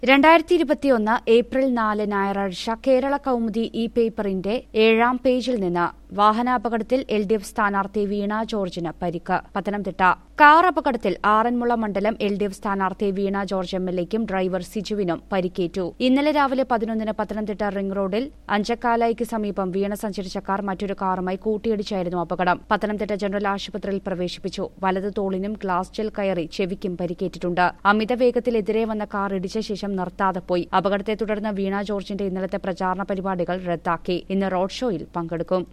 രണ്ടായിരത്തി ഇരുപത്തിയൊന്ന് ഏപ്രിൽ നാല് ഞായറാഴ്ച കേരള കൗമുദി ഇ പേപ്പറിന്റെ ഏഴാം പേജിൽ നിന്ന് വാഹനാപകടത്തിൽ എൽ ഡി എഫ് സ്ഥാനാർത്ഥി വീണ ജോർജിന് പരിക്ക് പത്തനംതിട്ട കാർ അപകടത്തിൽ ആറന്മുള മണ്ഡലം എൽ ഡി എഫ് സ്ഥാനാർത്ഥി വീണ ജോർജ് എം എൽ എക്കും ഡ്രൈവർ സിജുവിനും പരിക്കേറ്റു ഇന്നലെ രാവിലെ പതിനൊന്നിന് പത്തനംതിട്ട റിംഗ് റോഡിൽ അഞ്ചക്കാലായിക്ക് സമീപം വീണ സഞ്ചരിച്ച കാർ മറ്റൊരു കാറുമായി കൂട്ടിയിടിച്ചായിരുന്നു അപകടം പത്തനംതിട്ട ജനറൽ ആശുപത്രിയിൽ പ്രവേശിപ്പിച്ചു വലത് തോളിനും ഗ്ലാസ് ജെൽ കയറി ചെവിക്കും പരിക്കേറ്റിട്ടുണ്ട് അമിത വേഗത്തിൽ എതിരെ വന്ന കാർ ഇടിച്ച ശേഷം നിർത്താതെ പോയി അപകടത്തെ തുടർന്ന് വീണ ജോർജിന്റെ ഇന്നലത്തെ പ്രചാരണ പരിപാടികൾ റദ്ദാക്കി ഇന്ന് റോഡ് ഷോയിൽ പങ്കെടുക്കും